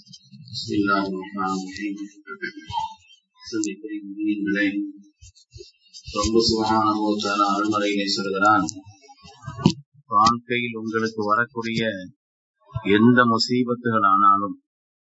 بسم الله الرحمن الرحيم சிந்திக்கிறீங்களே ரொம்ப சுகான அருள்மறையிலே சொல்கிறான் வாழ்க்கையில் உங்களுக்கு வரக்கூடிய எந்த முசீபத்துகள் ஆனாலும்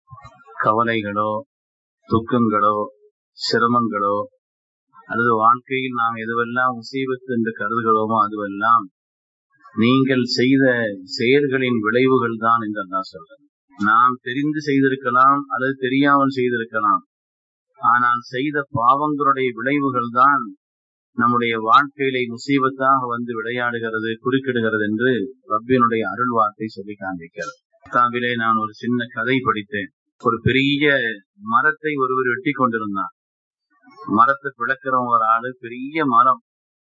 கவலைகளோ துக்கங்களோ சிரமங்களோ அல்லது வாழ்க்கையில் நாம் எதுவெல்லாம் முசீபத்து என்று கருதுகிறோமோ அதுவெல்லாம் நீங்கள் செய்த செயல்களின் விளைவுகள் தான் என்று நான் சொல்றேன் நாம் தெரிந்து செய்திருக்கலாம் அல்லது தெரியாமல் செய்திருக்கலாம் ஆனால் செய்த பாவங்களுடைய விளைவுகள் தான் நம்முடைய வாழ்க்கையிலே முசீபத்தாக வந்து விளையாடுகிறது குறுக்கிடுகிறது என்று ரப்பினுடைய அருள் வார்த்தை சொல்லி காண்பிக்கிறது தாவிலே நான் ஒரு சின்ன கதை படித்தேன் ஒரு பெரிய மரத்தை ஒருவர் வெட்டி கொண்டிருந்தார் மரத்தை பிளக்கிற ஒரு ஆளு பெரிய மரம்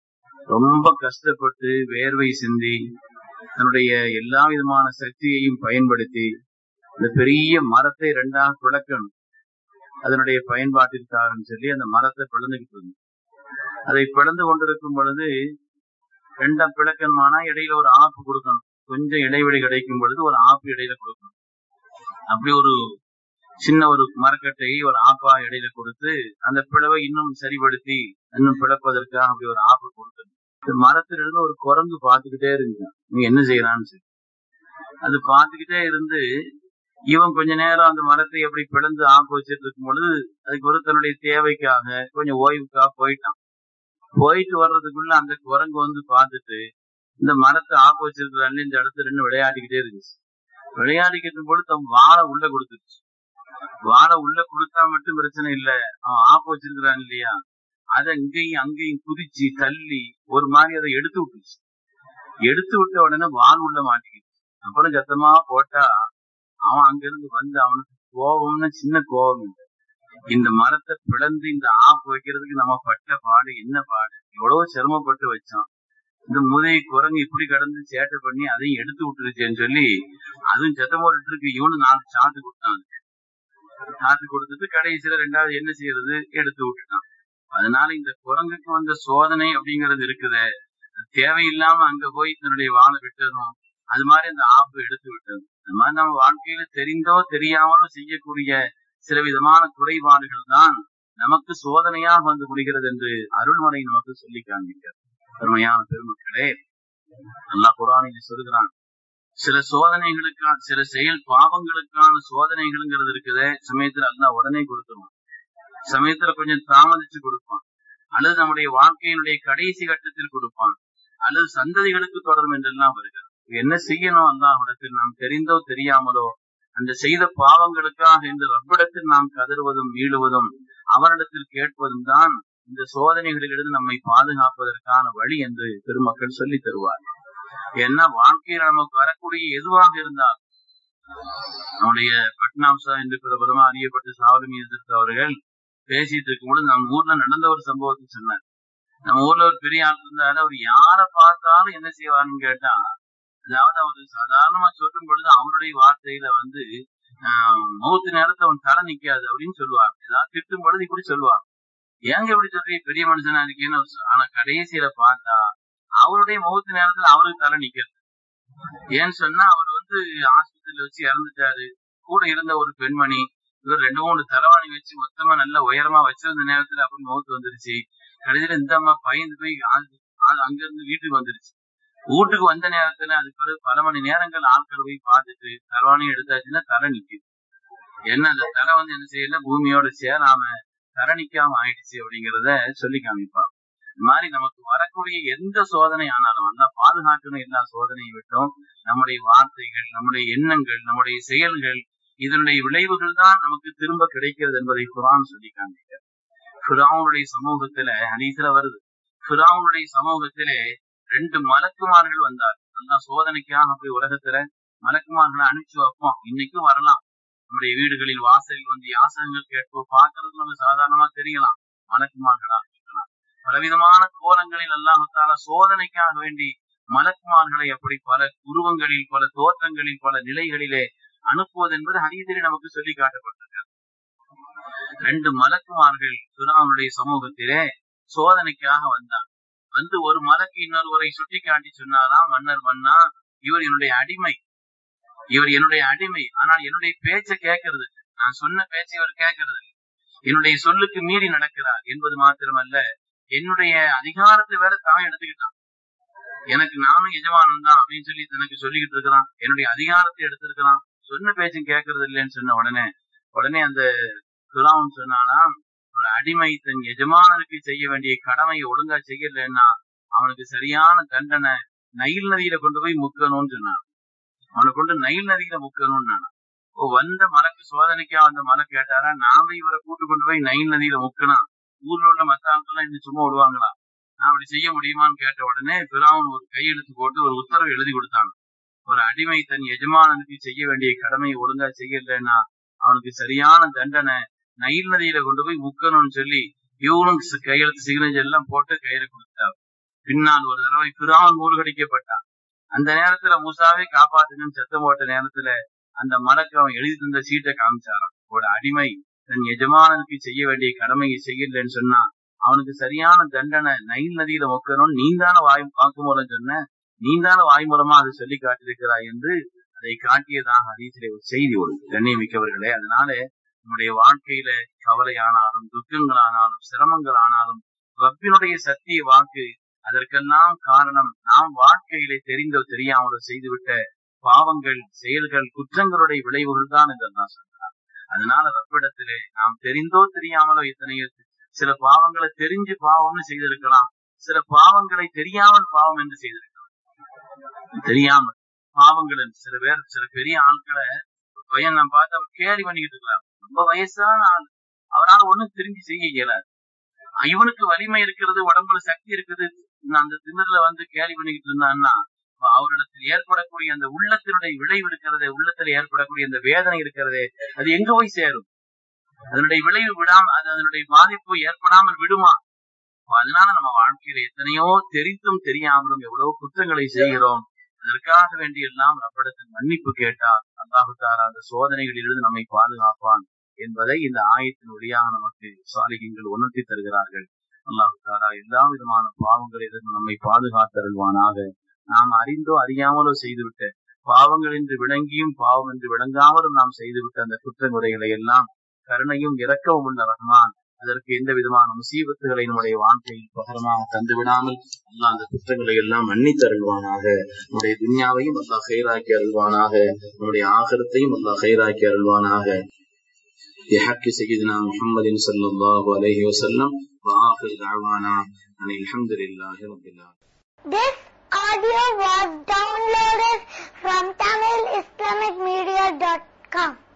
ரொம்ப கஷ்டப்பட்டு வேர்வை சிந்தி தன்னுடைய எல்லா விதமான சக்தியையும் பயன்படுத்தி இந்த பெரிய மரத்தை ரெண்டாக பிளக்கணும் அதனுடைய பயன்பாட்டிற்காக சொல்லி அந்த மரத்தை பிளந்துகிட்டு இருந்தோம் அதை பிளந்து கொண்டிருக்கும் பொழுது ரெண்டாம் பிளக்கணுமானா இடையில ஒரு ஆப்பு கொடுக்கணும் கொஞ்சம் இடைவெளி கிடைக்கும் பொழுது ஒரு ஆப்பு இடையில கொடுக்கணும் அப்படி ஒரு சின்ன ஒரு மரக்கட்டையை ஒரு ஆப்பா இடையில கொடுத்து அந்த பிளவை இன்னும் சரிபடுத்தி இன்னும் பிளப்பதற்காக அப்படி ஒரு ஆப்பு கொடுத்தது மரத்திலிருந்து ஒரு குரங்கு பார்த்துக்கிட்டே இருந்தான் நீ என்ன செய்யறான்னு சொல்லி அது பார்த்துக்கிட்டே இருந்து இவன் கொஞ்ச நேரம் அந்த மரத்தை எப்படி பிளந்து ஆப்பு வச்சிட்டு இருக்கும் பொழுது அதுக்கு ஒரு தன்னுடைய தேவைக்காக கொஞ்சம் ஓய்வுக்காக போயிட்டான் போயிட்டு வர்றதுக்குள்ள அந்த குரங்கு வந்து பார்த்துட்டு இந்த மரத்தை ஆப்பு வச்சிருக்கிறான்னு இந்த இடத்துல நின்று விளையாடிக்கிட்டே இருந்துச்சு விளையாடிக்கிட்டு பொழுது தன் வாழை உள்ள கொடுத்துருச்சு வாழை உள்ள கொடுத்தா மட்டும் பிரச்சனை இல்ல அவன் ஆப்பு வச்சிருக்கிறான் இல்லையா அதை இங்கேயும் அங்கேயும் குதிச்சு தள்ளி ஒரு மாதிரி அதை எடுத்து விட்டுச்சு எடுத்து விட்ட உடனே வால் உள்ள மாட்டிக்கிச்சு அப்புறம் சத்தமா போட்டா அவன் அங்கிருந்து வந்து அவனுக்கு கோபம்னு சின்ன கோபம் இல்லை இந்த மரத்தை பிளந்து இந்த ஆப்பு வைக்கிறதுக்கு நம்ம பட்ட பாடு என்ன பாடு எவ்வளவு சிரமப்பட்டு வச்சோம் இந்த முதலை குரங்கு இப்படி கடந்து சேட்டை பண்ணி அதையும் எடுத்து விட்டுருச்சேன்னு சொல்லி அதுவும் சத்தம் போட்டுட்டு இருக்கு இவனு நாலு சாத்து கொடுத்தான் சாத்து கொடுத்துட்டு கடைசியில ரெண்டாவது என்ன செய்யறது எடுத்து விட்டுட்டான் அதனால இந்த குரங்குக்கு வந்த சோதனை அப்படிங்கறது இருக்குது தேவையில்லாம அங்க போய் தன்னுடைய வாழை விட்டதும் அது மாதிரி அந்த ஆப்பு எடுத்து விட்டது அது மாதிரி நம்ம வாழ்க்கையில தெரிந்தோ தெரியாமலோ செய்யக்கூடிய சில விதமான குறைபாடுகள் தான் நமக்கு சோதனையாக வந்து முடிகிறது என்று அருள்முறை நமக்கு சொல்லி காண்பிக்கிறது பெருமையான பெருமக்களே நல்லா குரானில் சொல்கிறான் சில சோதனைகளுக்கான சில செயல் பாவங்களுக்கான சோதனைகள்ங்கிறது இருக்குதே சமயத்துல அல்ல உடனே கொடுத்துருவான் சமயத்துல கொஞ்சம் தாமதிச்சு கொடுப்பான் அல்லது நம்முடைய வாழ்க்கையினுடைய கடைசி கட்டத்தில் கொடுப்பான் அல்லது சந்ததிகளுக்கு தொடரும் என்றெல்லாம் வருகிறது என்ன செய்யணும் அல்லாஹிடத்தில் நாம் தெரிந்தோ தெரியாமலோ அந்த செய்த பாவங்களுக்காக இந்த ரப்பிடத்தில் நாம் கதறுவதும் மீளுவதும் அவரிடத்தில் கேட்பதும் தான் இந்த சோதனைகளிலிருந்து நம்மை பாதுகாப்பதற்கான வழி என்று பெருமக்கள் சொல்லி தருவார் ஏன்னா வாழ்க்கையில் நமக்கு வரக்கூடிய எதுவாக இருந்தால் நம்முடைய பட்னாம்சா என்று பிரபலமா அறியப்பட்ட சாவரி அவர்கள் பேசிட்டு இருக்கும்போது நம்ம ஊர்ல நடந்த ஒரு சம்பவத்தை சொன்னார் நம்ம ஊர்ல ஒரு பெரிய ஆள் இருந்தாரு அவர் யார பார்த்தாலும் என்ன செய்வாருன்னு கேட்டா அதாவது அவரு சாதாரணமா சொல்லும் பொழுது அவருடைய வார்த்தையில வந்து முகத்து நேரத்தை அவன் தர நிக்காது அப்படின்னு சொல்லுவார் ஏதாவது திட்டும் பொழுது இப்படி சொல்லுவார் ஏங்க இப்படி சொல்றீங்க பெரிய மனுஷனா இருக்கேன்னு ஆனா கடைசியில பார்த்தா அவருடைய முகத்து நேரத்துல அவருக்கு தலை நிக்கிறது ஏன்னு சொன்னா அவர் வந்து ஆஸ்பத்திரியில வச்சு இறந்துட்டாரு கூட இருந்த ஒரு பெண்மணி இவர் ரெண்டு மூணு தலைவாணி வச்சு மொத்தமா நல்ல உயரமா வச்சிருந்த நேரத்துல அப்படி முகத்து வந்துருச்சு கடைசியில இந்த அம்மா பயந்து போய் அங்க இருந்து வீட்டுக்கு வந்துருச்சு வீட்டுக்கு வந்த நேரத்துல அதுக்கு பிறகு பல மணி நேரங்கள் ஆட்கள் போய் பார்த்துட்டு தலைவாணி எடுத்தாச்சுன்னா தலை நிக்குது என்ன அந்த தலை வந்து என்ன செய்யல பூமியோட சேராம தலை நிக்காம ஆயிடுச்சு அப்படிங்கறத சொல்லி காமிப்பான் இந்த மாதிரி நமக்கு வரக்கூடிய எந்த சோதனை ஆனாலும் அந்த பாதுகாக்கணும் எல்லா சோதனையை விட்டோம் நம்முடைய வார்த்தைகள் நம்முடைய எண்ணங்கள் நம்முடைய செயல்கள் இதனுடைய விளைவுகள் தான் நமக்கு திரும்ப கிடைக்கிறது என்பதை குரான் சொல்லி காண்பிக்கிறார் ஃபிராவுடைய சமூகத்துல ஹனீஸ்ல வருது ஃபிராவுடைய சமூகத்திலே ரெண்டு மலக்குமார்கள் வந்தார் அந்த சோதனைக்காக அப்படி உலகத்துல மலக்குமார்களை அனுப்பிச்சு வைப்போம் இன்னைக்கும் வரலாம் நம்முடைய வீடுகளில் வாசலில் வந்து யாசகங்கள் கேட்போம் பார்க்கறது நம்ம சாதாரணமா தெரியலாம் மலக்குமார்களா இருக்கலாம் பலவிதமான கோலங்களில் அல்லாஹால சோதனைக்காக வேண்டி மலக்குமார்களை அப்படி பல உருவங்களில் பல தோற்றங்களில் பல நிலைகளிலே அனுப்புவது என்பது ஹரீதிரி நமக்கு சொல்லி காட்டப்பட்டிருக்கிறது ரெண்டு மலக்குமார்கள் சுராவனுடைய சமூகத்திலே சோதனைக்காக வந்தார் வந்து ஒரு மலக்கு இன்னொருவரை சுட்டி காட்டி சொன்னாராம் மன்னர் மன்னா இவர் என்னுடைய அடிமை இவர் என்னுடைய அடிமை ஆனால் என்னுடைய பேச்ச கேட்கறது இல்ல. நான் சொன்ன பேச்சை அவர் கேட்கறது இல்லை என்னுடைய சொல்லுக்கு மீறி நடக்கிறார் என்பது மாத்திரமல்ல என்னுடைய அதிகாரத்தை வேற தான் எடுத்துக்கிட்டான் எனக்கு நானும் எஜமானன் தான் அப்படின்னு சொல்லி எனக்கு சொல்லிக்கிட்டு இருக்கிறான் என்னுடைய அதிகாரத்தை எடுத்திருக்கிறான் சொன்ன பேச்சும் கேட்கறது இல்லைன்னு சொன்ன உடனே உடனே அந்த துராவன் சொன்னானா ஒரு அடிமை தன் எஜமானனுக்கு செய்ய வேண்டிய கடமையை ஒழுங்கா செய்யலைன்னா அவனுக்கு சரியான தண்டனை நைல் நதியில கொண்டு போய் முக்கணும்னு சொன்னான் அவனை கொண்டு நைல் நதியில முக்கணும்னு நானா ஓ வந்த மலைக்கு சோதனைக்கா வந்த மலை கேட்டாரா நாம இவரை கூட்டு கொண்டு போய் நைல் நதியில முக்கணும் ஊர்ல உள்ள மத்த ஆட்கள் இன்னும் சும்மா விடுவாங்களா நான் அப்படி செய்ய முடியுமான்னு கேட்ட உடனே பிராவன் ஒரு கையெழுத்து போட்டு ஒரு உத்தரவு எழுதி கொடுத்தாங்க ஒரு அடிமை தன் எஜமானனுக்கு செய்ய வேண்டிய கடமையை ஒழுங்கா செய்யலைன்னா அவனுக்கு சரியான தண்டனை நைல் நதியில கொண்டு போய் முக்கணும்னு சொல்லி இவனும் கையெழுத்து சிக்னேச்சர் எல்லாம் போட்டு கையில கொடுத்தார் பின்னால் ஒரு தடவை பிராவன் மூழ்கடிக்கப்பட்டான் அந்த நேரத்துல மூசாவே காப்பாத்துங்கன்னு சத்தம் போட்ட நேரத்துல அந்த மலக்கு அவன் எழுதி தந்த சீட்டை காமிச்சாரான் ஒரு அடிமை தன் எஜமானனுக்கு செய்ய வேண்டிய கடமையை செய்யலன்னு சொன்னா அவனுக்கு சரியான தண்டனை நைல் நதியில மொக்கணும் நீந்தான வாய் வாக்குமூலம் சொன்ன நீந்தான வாய் மூலமா அதை சொல்லி காட்டியிருக்கிறாய் என்று அதை காட்டியதாக ஹதீசிலே ஒரு செய்தி ஒரு கண்ணியமிக்கவர்களே அதனால நம்முடைய வாழ்க்கையில கவலையானாலும் துக்கங்களானாலும் சிரமங்களானாலும் ரப்பினுடைய சத்திய வாக்கு அதற்கெல்லாம் காரணம் நாம் வாழ்க்கையிலே தெரிந்தோ தெரியாமலோ செய்துவிட்ட பாவங்கள் செயல்கள் குற்றங்களுடைய விளைவுகள் தான் என்றெல்லாம் சொல்றார் அதனால ரப்பிடத்திலே நாம் தெரிந்தோ தெரியாமலோ எத்தனையோ சில பாவங்களை தெரிஞ்சு பாவம்னு செய்திருக்கலாம் சில பாவங்களை தெரியாமல் பாவம் என்று செய்திருக்கலாம் தெரியாமல் பாவங்கள் என்று சில பேர் சில பெரிய ஆட்களை பையன் நான் பார்த்து அவர் கேலி பண்ணிக்கிட்டு இருக்கலாம் ரொம்ப வயசான ஆள் அவரால் ஒண்ணும் திரும்பி செய்ய இயலாது இவனுக்கு வலிமை இருக்கிறது உடம்புல சக்தி இருக்குது அந்த திமிர்ல வந்து கேலி பண்ணிக்கிட்டு இருந்தான்னா அவரிடத்தில் ஏற்படக்கூடிய அந்த உள்ளத்தினுடைய விளைவு இருக்கிறதே உள்ளத்துல ஏற்படக்கூடிய அந்த வேதனை இருக்கிறதே அது எங்க போய் சேரும் அதனுடைய விளைவு விடாம அது அதனுடைய பாதிப்பு ஏற்படாமல் விடுமா அதனால நம்ம வாழ்க்கையில எத்தனையோ தெரிந்தும் தெரியாமலும் எவ்வளவு குற்றங்களை செய்கிறோம் அதற்காக வேண்டி எல்லாம் ரப்படத்தில் மன்னிப்பு கேட்டால் அல்லாஹு தாரா அந்த சோதனைகளிலிருந்து நம்மை பாதுகாப்பான் என்பதை இந்த ஆயத்தின் வழியாக நமக்கு சாலிகங்கள் உணர்த்தி தருகிறார்கள் அல்லாஹு தாரா எல்லா விதமான பாவங்களிலிருந்து நம்மை பாதுகாத்தருள்வானாக நாம் அறிந்தோ அறியாமலோ செய்துவிட்ட பாவங்கள் என்று விளங்கியும் பாவம் என்று விளங்காமலும் நாம் செய்துவிட்ட அந்த குற்றமுறைகளை எல்லாம் கருணையும் இரக்கவும் உள்ள ரஹ்மான் அதற்கு எந்த விதமான முசீபத்துகளை நம்முடைய வாழ்க்கையில் பகரமாக தந்து விடாமல் அல்லாஹ் அந்த குற்றங்களை எல்லாம் மன்னித்து அருள்வானாக நம்முடைய துன்யாவையும் அல்லாஹ் கைராக்கி அருள்வானாக நம்முடைய ஆகரத்தையும் அல்லாஹ் கைராக்கி அருள்வானாக بحق سيدنا محمد صلى الله عليه وسلم وآخر دعوانا أن الحمد لله رب العالمين This audio was downloaded from TamilIslamicMedia.com.